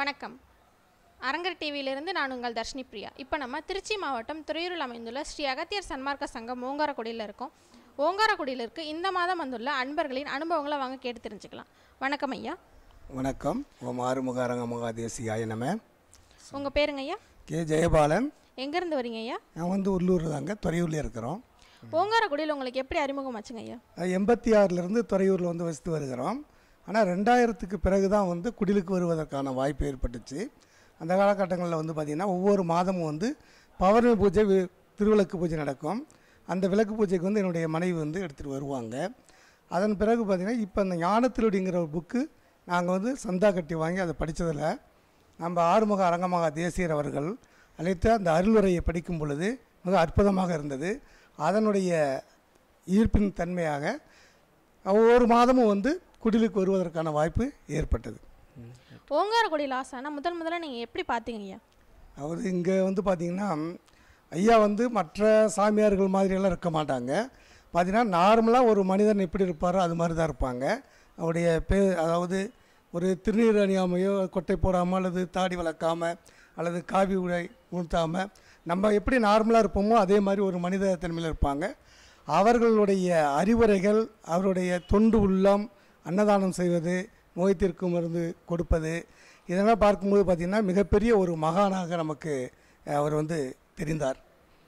வணக்கம் அரங்கர் டிவியிலிருந்து நான் உங்கள் தர்ஷினி பிரியா இப்போ நம்ம திருச்சி மாவட்டம் துறையூரில் அமைந்துள்ள ஸ்ரீ அகத்தியர் சன்மார்க்க சங்கம் ஓங்காரக்குடியில் இருக்கோம் ஓங்காரக்குடியில் இருக்க இந்த மாதம் வந்துள்ள அன்பர்களின் அனுபவங்களை வாங்க கேட்டு தெரிஞ்சுக்கலாம் வணக்கம் ஐயா வணக்கம் ஓம் ஆறுமுக அரங்கமுக தேசியாய நம உங்கள் பேருங்க ஐயா கே ஜெயபாலன் எங்கேருந்து வரீங்க ஐயா நான் வந்து உள்ளூர் தாங்க துறையூரில் இருக்கிறோம் ஓங்காரக்குடியில் உங்களுக்கு எப்படி அறிமுகம் ஆச்சுங்க ஐயா எண்பத்தி ஆறிலிருந்து துறையூரில் வந்து வசித்து வருகிறோம் ஆனால் ரெண்டாயிரத்துக்கு பிறகு தான் வந்து குடிலுக்கு வருவதற்கான வாய்ப்பு ஏற்பட்டுச்சு அந்த காலகட்டங்களில் வந்து பார்த்திங்கன்னா ஒவ்வொரு மாதமும் வந்து பௌர்ணமி பூஜை வி- திருவிளக்கு பூஜை நடக்கும் அந்த விளக்கு பூஜைக்கு வந்து என்னுடைய மனைவி வந்து எடுத்துகிட்டு வருவாங்க அதன் பிறகு பார்த்திங்கன்னா இப்போ அந்த ஞானத்திருடிங்கிற ஒரு புக்கு நாங்கள் வந்து சந்தா கட்டி வாங்கி அதை படித்ததில் நம்ம ஆறுமுக அரங்கமாக தேசியர் அவர்கள் அழைத்த அந்த அருளுரையை படிக்கும் பொழுது மிக அற்புதமாக இருந்தது அதனுடைய ஈர்ப்பின் தன்மையாக ஒவ்வொரு மாதமும் வந்து குடிலுக்கு வருவதற்கான வாய்ப்பு ஏற்பட்டது ஓங்காரக்குடியில் ஆசானா முதல் முதல்ல நீங்கள் எப்படி பார்த்தீங்க ஐயா அவர் இங்கே வந்து பார்த்திங்கன்னா ஐயா வந்து மற்ற சாமியார்கள் மாதிரியெல்லாம் இருக்க மாட்டாங்க பார்த்தீங்கன்னா நார்மலாக ஒரு மனிதன் எப்படி இருப்பாரோ அது மாதிரி தான் இருப்பாங்க அவருடைய பே அதாவது ஒரு திருநீர் அணியாமையோ கொட்டை போடாமல் அல்லது தாடி வளர்க்காமல் அல்லது காவி உடை உடுத்தாமல் நம்ம எப்படி நார்மலாக இருப்போமோ அதே மாதிரி ஒரு மனித தன்மையில் இருப்பாங்க அவர்களுடைய அறிவுரைகள் அவருடைய தொண்டு உள்ளம் அன்னதானம் செய்வது நோய் தீர்க்கும் மருந்து கொடுப்பது இதெல்லாம் பார்க்கும்போது பார்த்திங்கன்னா மிகப்பெரிய ஒரு மகானாக நமக்கு அஹ், அவர் வந்து தெரிந்தார்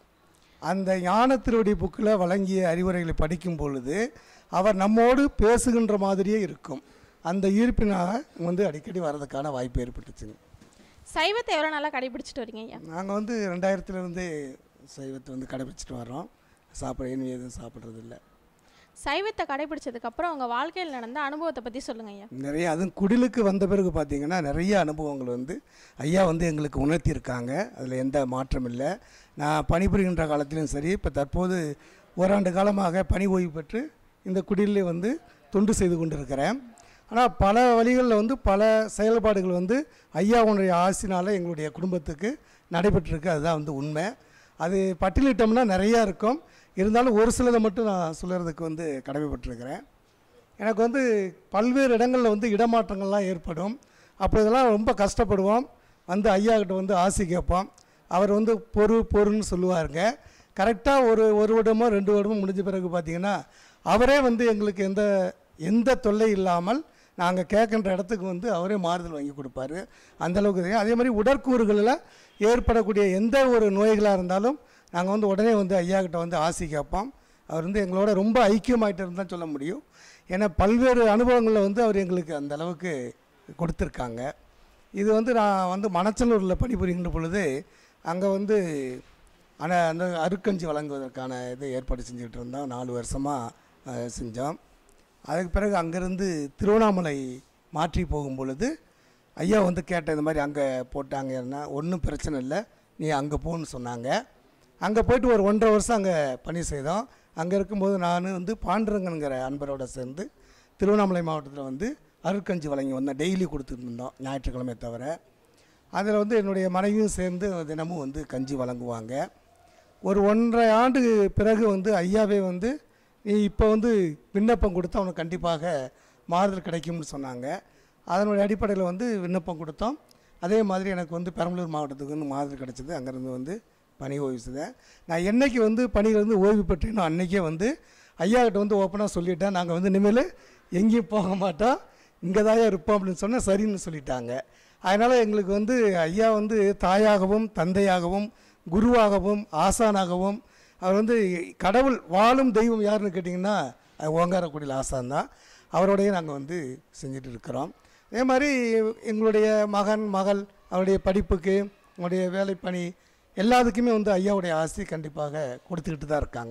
அந்த ஞான திருவடி புக்கில் வழங்கிய அறிவுரைகளை படிக்கும் பொழுது அவர் நம்மோடு பேசுகின்ற மாதிரியே இருக்கும் அந்த ஈர்ப்பினாக வந்து அடிக்கடி வர்றதுக்கான வாய்ப்பு ஏற்பட்டுச்சுங்க சைவத்தை எவ்வளோ நாளாக கடைபிடிச்சிட்டு வரீங்க ஐயா நாங்கள் வந்து ரெண்டாயிரத்துலேருந்தே சைவத்தை வந்து கடைபிடிச்சிட்டு வர்றோம் சாப்பிட இனி எதுவும் சாப்பிட்றதில்ல சைவத்தை கடைபிடிச்சதுக்கப்புறம் உங்கள் வாழ்க்கையில் நடந்த அனுபவத்தை பற்றி சொல்லுங்க ஐயா நிறைய அதுவும் குடிலுக்கு வந்த பிறகு பார்த்தீங்கன்னா நிறைய அனுபவங்கள் வந்து ஐயா வந்து எங்களுக்கு உணர்த்தியிருக்காங்க அதில் எந்த மாற்றம் இல்லை நான் பணிபுரிகின்ற காலத்திலும் சரி இப்போ தற்போது ஓராண்டு காலமாக பணி ஓய்வு பெற்று இந்த குடிலே வந்து தொண்டு செய்து கொண்டிருக்கிறேன் ஆனால் பல வழிகளில் வந்து பல செயல்பாடுகள் வந்து ஐயாவுடைய ஆசினால் எங்களுடைய குடும்பத்துக்கு நடைபெற்றிருக்கு அதுதான் வந்து உண்மை அது பட்டியலிட்டோம்னா நிறையா இருக்கும் இருந்தாலும் ஒரு சிலதை மட்டும் நான் சொல்கிறதுக்கு வந்து கடமைப்பட்டிருக்கிறேன் எனக்கு வந்து பல்வேறு இடங்களில் வந்து இடமாற்றங்கள்லாம் ஏற்படும் அப்போ இதெல்லாம் ரொம்ப கஷ்டப்படுவோம் வந்து ஐயா கிட்ட வந்து ஆசி கேட்போம் அவர் வந்து பொறு பொறுன்னு சொல்லுவாருங்க கரெக்டாக ஒரு ஒரு வருடமோ ரெண்டு வருடமோ முடிஞ்ச பிறகு பார்த்தீங்கன்னா அவரே வந்து எங்களுக்கு எந்த எந்த தொல்லை இல்லாமல் நாங்கள் கேட்குற இடத்துக்கு வந்து அவரே மாறுதல் வாங்கி கொடுப்பாரு அந்தளவுக்கு தெரியும் அதே மாதிரி உடற்கூறுகளில் ஏற்படக்கூடிய எந்த ஒரு நோய்களாக இருந்தாலும் நாங்கள் வந்து உடனே வந்து ஐயா கிட்ட வந்து ஆசி கேட்போம் அவர் வந்து எங்களோட ரொம்ப ஐக்கியமாயிட்டு தான் சொல்ல முடியும் ஏன்னா பல்வேறு அனுபவங்களில் வந்து அவர் எங்களுக்கு அந்த அளவுக்கு கொடுத்துருக்காங்க இது வந்து நான் வந்து மணச்சலூரில் பணிபுரிகின்ற பொழுது அங்கே வந்து ஆனால் அந்த அருக்கஞ்சி வழங்குவதற்கான இது ஏற்பாடு செஞ்சுக்கிட்டு இருந்தோம் நாலு வருஷமாக செஞ்சோம் அதுக்கு பிறகு அங்கேருந்து திருவண்ணாமலை மாற்றி போகும் பொழுது ஐயா வந்து கேட்ட இந்த மாதிரி அங்கே போட்டாங்கன்னா ஒன்றும் பிரச்சனை இல்லை நீ அங்கே போன்னு சொன்னாங்க அங்கே போயிட்டு ஒரு ஒன்றரை வருஷம் அங்கே பணி செய்தோம் அங்கே இருக்கும்போது நான் வந்து பாண்டுரங்கனுங்கிற அன்பரோட சேர்ந்து திருவண்ணாமலை மாவட்டத்தில் வந்து அருட்கஞ்சி வழங்கி வந்தேன் டெய்லி கொடுத்துட்டு இருந்தோம் ஞாயிற்றுக்கிழமை தவிர அதில் வந்து என்னுடைய மனைவியும் சேர்ந்து தினமும் வந்து கஞ்சி வழங்குவாங்க ஒரு ஒன்றரை ஆண்டு பிறகு வந்து ஐயாவே வந்து நீ இப்போ வந்து விண்ணப்பம் கொடுத்தா உனக்கு கண்டிப்பாக மாறுதல் கிடைக்கும்னு சொன்னாங்க அதனுடைய அடிப்படையில் வந்து விண்ணப்பம் கொடுத்தோம் அதே மாதிரி எனக்கு வந்து பெரம்பலூர் மாவட்டத்துக்கு வந்து மாறுதல் கிடச்சிது அங்கேருந்து வந்து பணி ஓய்வு செய்தேன் நான் என்னைக்கு வந்து பணியிலேருந்து ஓய்வு பெற்றேனோ அன்றைக்கே வந்து ஐயா கிட்ட வந்து ஓப்பனாக சொல்லிட்டேன் நாங்கள் வந்து இனிமேல் எங்கேயும் போக மாட்டோம் இங்கே தான் இருப்போம் அப்படின்னு சொன்னால் சரின்னு சொல்லிட்டாங்க அதனால் எங்களுக்கு வந்து ஐயா வந்து தாயாகவும் தந்தையாகவும் குருவாகவும் ஆசானாகவும் அவர் வந்து கடவுள் வாழும் தெய்வம் யாருன்னு கேட்டிங்கன்னா அது ஓங்காரக்குடியில் ஆசான் தான் அவரோடையே நாங்கள் வந்து செஞ்சுட்டு இருக்கிறோம் அதே மாதிரி எங்களுடைய மகன் மகள் அவருடைய படிப்புக்கு அவருடைய வேலைப்பணி எல்லாத்துக்குமே வந்து ஐயாவுடைய ஆசி கண்டிப்பாக கொடுத்துக்கிட்டு தான் இருக்காங்க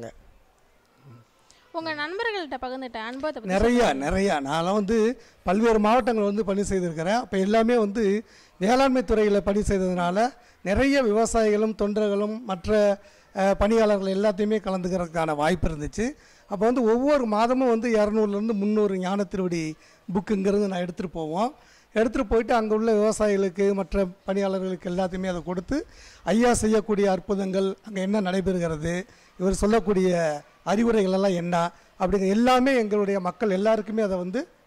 உங்கள் நண்பர்கள்ட்ட பகிர்ந்துட்ட அனுபவத்தை பற்றி நிறையா நிறையா நான்லாம் வந்து பல்வேறு மாவட்டங்கள் வந்து பணி செய்திருக்கிறேன் அப்போ எல்லாமே வந்து வேளாண்மை துறையில் பணி செய்ததுனால நிறைய விவசாயிகளும் தொண்டர்களும் மற்ற அஹ், பணியாளர்கள் எல்லாத்தையுமே கலந்துக்கிறதுக்கான வாய்ப்பு இருந்துச்சு அப்போ வந்து ஒவ்வொரு மாதமும் வந்து இரநூறுலேருந்து முந்நூறு ஞான திருவடி புக்குங்கிறது நான் எடுத்துகிட்டு போவோம் எடுத்துகிட்டு போயிட்டு அங்கே உள்ள விவசாயிகளுக்கு மற்ற பணியாளர்களுக்கு எல்லாத்தையுமே அதை கொடுத்து ஐயா செய்யக்கூடிய அற்புதங்கள் அங்கே என்ன நடைபெறுகிறது இவர் சொல்லக்கூடிய அறிவுரைகள் எல்லாம் என்ன அப்படிங்கிற எல்லாமே எங்களுடைய மக்கள் எல்லாருக்குமே அதை வந்து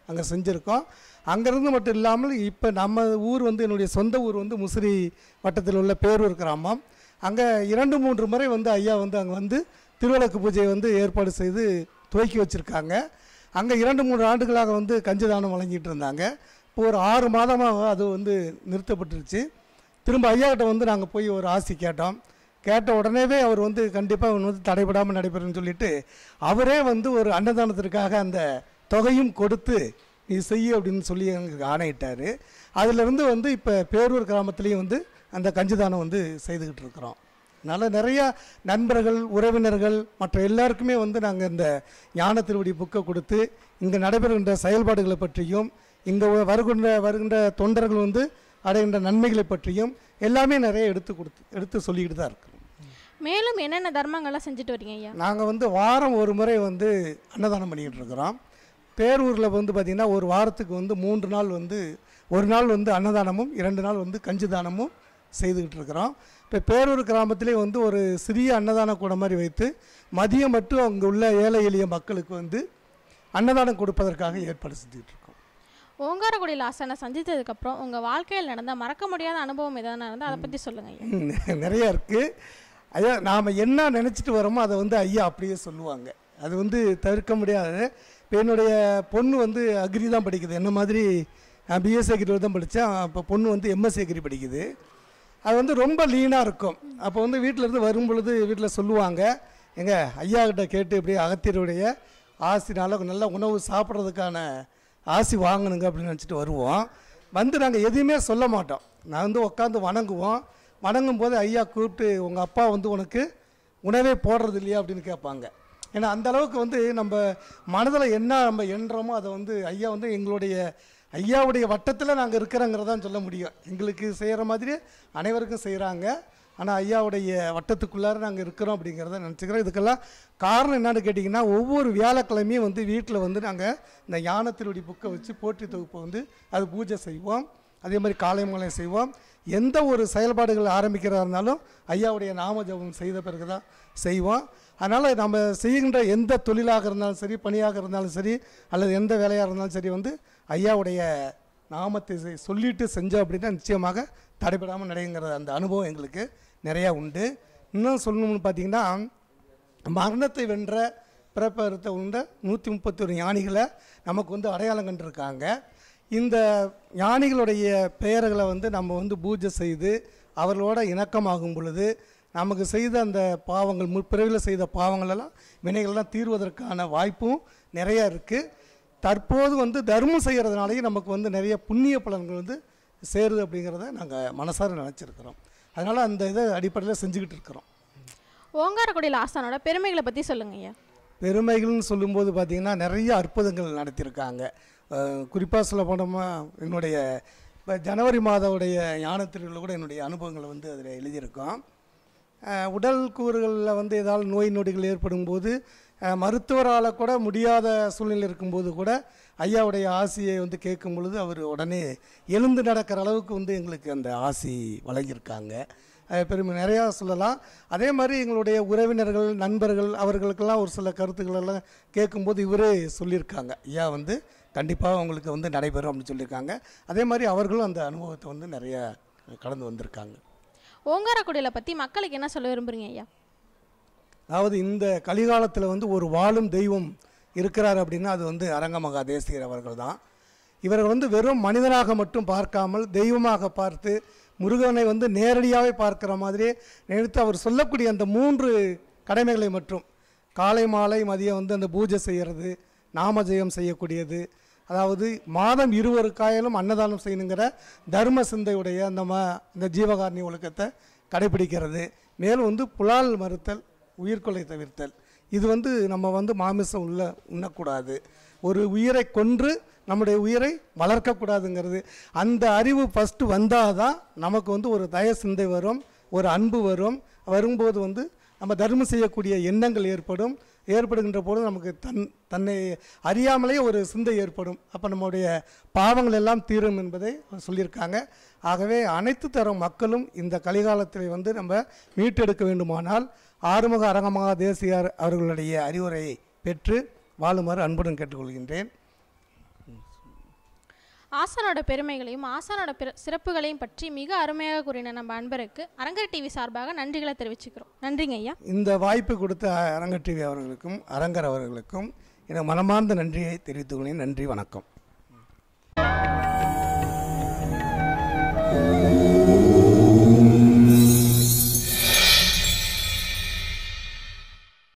அங்கே செஞ்சுருக்கோம் அங்கேருந்து மட்டும் இல்லாமல் இப்போ நம்ம ஊர் வந்து என்னுடைய சொந்த ஊர் வந்து முசிறி வட்டத்தில் உள்ள பேரூர் கிராமம் அங்கே இரண்டு மூன்று முறை வந்து ஐயா வந்து அங்கே வந்து திருவிளக்கு பூஜையை வந்து ஏற்பாடு செய்து துவக்கி வச்சுருக்காங்க அங்கே இரண்டு மூன்று ஆண்டுகளாக வந்து கஞ்சிதானம் வழங்கிட்டு இருந்தாங்க இப்போ ஒரு ஆறு மாதமாக அது வந்து நிறுத்தப்பட்டுருச்சு திரும்ப ஐயா கிட்ட வந்து நாங்கள் போய் ஒரு ஆசி கேட்டோம் கேட்ட உடனேவே அவர் வந்து கண்டிப்பாக வந்து தடைபடாமல் நடைபெறும்னு சொல்லிட்டு அவரே வந்து ஒரு அன்னதானத்திற்காக அந்த தொகையும் கொடுத்து நீ செய்ய அப்படின்னு சொல்லி எங்களுக்கு ஆணையிட்டார் அதிலிருந்து வந்து இப்போ பேரூர் கிராமத்துலேயும் வந்து அந்த கஞ்சிதானம் வந்து செய்துக்கிட்டு இருக்கிறோம் அதனால் நிறையா நண்பர்கள் உறவினர்கள் மற்ற எல்லாருக்குமே வந்து நாங்கள் இந்த ஞான திருவடி புக்கை கொடுத்து இங்கே நடைபெறுகின்ற செயல்பாடுகளை பற்றியும் இங்கே வருகின்ற வருகின்ற தொண்டர்கள் வந்து அடைகின்ற நன்மைகளை பற்றியும் எல்லாமே நிறைய எடுத்து கொடுத்து எடுத்து சொல்லிக்கிட்டு தான் இருக்கிறோம் மேலும் என்னென்ன தர்மங்கள்லாம் செஞ்சுட்டு வரீங்க ஐயா நாங்கள் வந்து வாரம் ஒரு முறை வந்து அன்னதானம் பண்ணிக்கிட்டு இருக்கிறோம் பேரூரில் வந்து பார்த்திங்கன்னா ஒரு வாரத்துக்கு வந்து மூன்று நாள் வந்து ஒரு நாள் வந்து அன்னதானமும் இரண்டு நாள் வந்து கஞ்சி தானமும் செய்துக்கிட்டு இருக்கிறோம் இப்போ பேரூர் கிராமத்திலே வந்து ஒரு சிறிய அன்னதான கூடம் மாதிரி வைத்து மதியம் மட்டும் அங்கே உள்ள ஏழை எளிய மக்களுக்கு வந்து அன்னதானம் கொடுப்பதற்காக ஏற்பாடு செஞ்சுக்கிட்டு இருக்கோம் ஓங்காரக்குடியில் ஆசானை சந்தித்ததுக்கப்புறம் உங்கள் வாழ்க்கையில் நடந்த மறக்க முடியாத அனுபவம் எதனா இருந்தால் அதை பற்றி சொல்லுங்கள் ஐயா ம், நிறைய இருக்குது ஐயா நாம் என்ன நினச்சிட்டு வரோமோ அதை வந்து ஐயா அப்படியே சொல்லுவாங்க அது வந்து தவிர்க்க முடியாது இப்போ என்னுடைய பொண்ணு வந்து அக்ரி தான் படிக்குது என்ன மாதிரி நான் பிஎஸ்சி அக்ரி தான் படித்தேன் அப்போ பொண்ணு வந்து எம்எஸ்சி அக்ரி படிக்குது அது வந்து ரொம்ப லீனாக இருக்கும் அப்போ வந்து வீட்டில் இருந்து வரும் பொழுது வீட்டில் சொல்லுவாங்க எங்க ஐயா கிட்ட கேட்டு இப்படி அகத்தியருடைய ஆசினால நல்ல உணவு சாப்பிட்றதுக்கான ஆசி வாங்கணுங்க அப்படின்னு நினச்சிட்டு வருவோம் வந்து நாங்கள் எதுவுமே சொல்ல மாட்டோம் நான் வந்து உட்காந்து வணங்குவோம் வணங்கும் போது ஐயா கூப்பிட்டு உங்கள் அப்பா வந்து உனக்கு உணவே போடுறது இல்லையா அப்படின்னு கேட்பாங்க ஏன்னா அந்த அளவுக்கு வந்து நம்ம மனதில் என்ன நம்ம எண்ணுறோமோ அதை வந்து ஐயா வந்து எங்களுடைய ஐயாவுடைய வட்டத்தில் நாங்கள் இருக்கிறோங்கிறதான் சொல்ல முடியும் எங்களுக்கு செய்கிற மாதிரி அனைவருக்கும் செய்கிறாங்க ஆனால் ஐயாவுடைய வட்டத்துக்குள்ளார நாங்கள் இருக்கிறோம் அப்படிங்கிறத நினச்சிக்கிறோம் இதுக்கெல்லாம் காரணம் என்னன்னு கேட்டிங்கன்னா ஒவ்வொரு வியாழக்கிழமையும் வந்து வீட்டில் வந்து நாங்கள் இந்த ஞானத்தினுடைய புக்கை வச்சு போற்றி தொகுப்பை வந்து அது பூஜை செய்வோம் அதே மாதிரி காலை மாலை செய்வோம் எந்த ஒரு செயல்பாடுகள் ஆரம்பிக்கிறதா இருந்தாலும் ஐயாவுடைய நாம ஜபம் செய்த பிறகு தான் செய்வோம் அதனால் நம்ம செய்கின்ற எந்த தொழிலாக இருந்தாலும் சரி பணியாக இருந்தாலும் சரி அல்லது எந்த வேலையாக இருந்தாலும் சரி வந்து ஐயாவுடைய நாமத்தை செய்- சொல்லிட்டு செஞ்சோம் அப்படின்னா நிச்சயமாக தடைபடாமல் நடைங்கிற அந்த அனுபவம் எங்களுக்கு நிறையா உண்டு இன்னும் சொல்லணும்னு பார்த்தீங்கன்னா மரணத்தை வென்ற பிறப்பறுத்த உண்ட நூற்றி முப்பத்தி ஒரு ஞானிகளை நமக்கு வந்து அடையாளம் கண்டிருக்காங்க இந்த ஞானிகளுடைய பெயர்களை வந்து நம்ம வந்து பூஜை செய்து அவர்களோட இணக்கமாகும் பொழுது நமக்கு செய்த அந்த பாவங்கள் முற்பிறவியில் செய்த பாவங்களெல்லாம் வினைகள்லாம் தீர்வதற்கான வாய்ப்பும் நிறையா இருக்குது தற்போது வந்து தர்மம் செய்கிறதுனாலேயும் நமக்கு வந்து நிறைய புண்ணிய பலன்கள் வந்து சேருது அப்படிங்கிறத நாங்கள் மனசார நினச்சிருக்கிறோம் அதனால் அந்த இதை அடிப்படையில் செஞ்சுக்கிட்டு இருக்கிறோம் ஓங்காரக்குடியில் ஆசானோட பெருமைகளை பற்றி சொல்லுங்க ஐயா பெருமைகள்னு சொல்லும்போது பார்த்திங்கன்னா நிறைய அற்புதங்கள் நடத்தியிருக்காங்க குறிப்பாக சொல்ல போனோமா என்னுடைய இப்போ ஜனவரி மாதவுடைய ஞானத்திற்குள்ள கூட என்னுடைய அனுபவங்களை வந்து அதில் எழுதியிருக்கோம் அஹ், உடல் கூறுகளில் வந்து ஏதாவது நோய் நொடிகள் ஏற்படும் போது அஹ், மருத்துவரால் கூட முடியாத சூழ்நிலை இருக்கும்போது கூட ஐயாவுடைய ஆசியை வந்து கேட்கும் பொழுது அவர் உடனே எழுந்து நடக்கிற அளவுக்கு வந்து எங்களுக்கு அந்த ஆசி வழங்கியிருக்காங்க அஹ், பெருமை நிறையா சொல்லலாம் அதே மாதிரி எங்களுடைய உறவினர்கள் நண்பர்கள் அவர்களுக்கெல்லாம் ஒரு சில கருத்துக்கள் எல்லாம் கேட்கும்போது இவரே சொல்லியிருக்காங்க ஐயா வந்து கண்டிப்பாக உங்களுக்கு வந்து நடைபெறும் அப்படின்னு சொல்லியிருக்காங்க அதே மாதிரி அவர்களும் அந்த அனுபவத்தை வந்து நிறைய கடந்து வந்திருக்காங்க ஓங்காரக்குடியில் பற்றி மக்களுக்கு என்ன சொல்ல விரும்புறீங்க ஐயா அதாவது இந்த கலிகாலத்தில் வந்து ஒரு வாழும் தெய்வம் இருக்கிறார் அப்படின்னா அது வந்து அரங்கமகா தேசிகர் அவர்கள் தான் இவர்கள் வந்து வெறும் மனிதனாக மட்டும் பார்க்காமல் தெய்வமாக பார்த்து முருகனை வந்து நேரடியாகவே பார்க்குற மாதிரி நினைத்து அவர் சொல்லக்கூடிய அந்த மூன்று கடமைகளை மட்டும் காலை மாலை மதியம் வந்து அந்த பூஜை செய்கிறது நாமஜெயம் செய்யக்கூடியது அதாவது மாதம் இருவருக்காயிலும் அன்னதானம் செய்யணுங்கிற தர்ம சிந்தையுடைய அந்த ம இந்த ஜீவகாரணி ஒழுக்கத்தை கடைபிடிக்கிறது மேலும் வந்து புலால் மறுத்தல் உயிர்கொலை தவிர்த்தல் இது வந்து நம்ம வந்து மாமிசம் உள்ள உண்ணக்கூடாது ஒரு உயிரை கொன்று நம்முடைய உயிரை வளர்க்கக்கூடாதுங்கிறது அந்த அறிவு ஃபஸ்ட்டு வந்தால் தான் நமக்கு வந்து ஒரு தய சிந்தை வரும் ஒரு அன்பு வரும் வரும்போது வந்து நம்ம தர்மம் செய்யக்கூடிய எண்ணங்கள் ஏற்படும் ஏற்படுகின்ற போது நமக்கு தன் தன்னை அறியாமலே ஒரு சிந்தை ஏற்படும் அப்போ நம்முடைய பாவங்கள் எல்லாம் தீரும் என்பதை சொல்லியிருக்காங்க ஆகவே அனைத்து தரம் மக்களும் இந்த கலிகாலத்தில் வந்து நம்ம மீட்டெடுக்க வேண்டுமானால் ஆறுமுக அரங்கமகா தேசியார் அவர்களுடைய அறிவுரையை பெற்று வாழுமாறு அன்புடன் கேட்டுக்கொள்கின்றேன் ஆசானோட பெருமைகளையும் ஆசானோட பிற சிறப்புகளையும் பற்றி மிக அருமையாக கூறின நம்ம அன்பருக்கு அரங்கர் டிவி சார்பாக நன்றிகளை தெரிவிச்சுக்கிறோம் நன்றிங்க ஐயா இந்த வாய்ப்பு கொடுத்த அரங்கர் டிவி அவர்களுக்கும் அரங்கர் அவர்களுக்கும் எனக்கு மனமார்ந்த நன்றியை தெரிவித்துக் கொள்கிறேன் நன்றி வணக்கம்